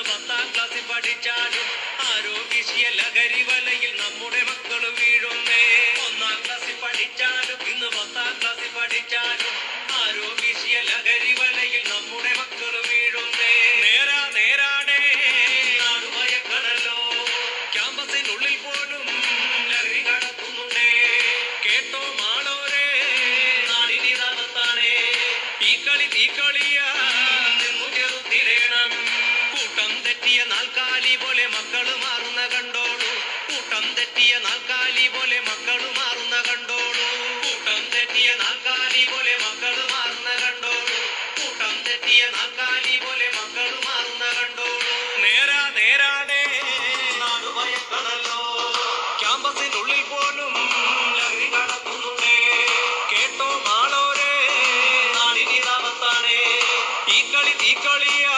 പത്താം ക്ലാസ്സിൽ പഠിച്ചാലും ആരോഗ്യ ലഹരി വലയിൽ നമ്മുടെ മക്കൾ വീഴുന്നേ ഒന്നാം ക്ലാസ്സിൽ പഠിച്ചാലും ഇന്ന് പത്താം ക്ലാസ്സിൽ പഠിച്ചാലും ആരോഗ്യ ലഹരി വലയിൽ നമ്മുടെ മക്കൾ വീഴുന്നേ നേരാ നേരാടേ നാട് ഭയക്കണല്ലോ ക്യാമ്പസിനുള്ളിൽ പോലും ലഹരി കടത്തുന്നുണ്ടേ കേട്ടോ മാളോരേ നാടിനി തകർത്താണേ ഈ കളി തീക്കളിയാ നിന്നു ചെറുത്തിരേണം കൂട്ടം തെറ്റിയ നാൽക്കാലി പോലെ മക്കള് മാറുന്ന കണ്ടോളൂ കൂട്ടം തെറ്റിയ നാൽക്കാലി പോലെ മക്കള് മാറുന്ന കണ്ടോളൂ കൂട്ടം തെറ്റിയ നാൽക്കാലി പോലെ മക്കള് മാറുന്ന കണ്ടോളൂ കൂട്ടം തെറ്റിയ നാൽക്കാലി പോലെ മക്കള് മാറുന്ന കണ്ടോളൂ നേരാ നേരാടേ നാട് ഭയക്കണല്ലോ ക്യാമ്പസിനുള്ളിൽ പോലും ലഹരി കടത്തുന്നുണ്ടേ കേട്ടോ മാളോരേ നാടിനി താമത്താണേ ഈ കളി തീക്കളിയാ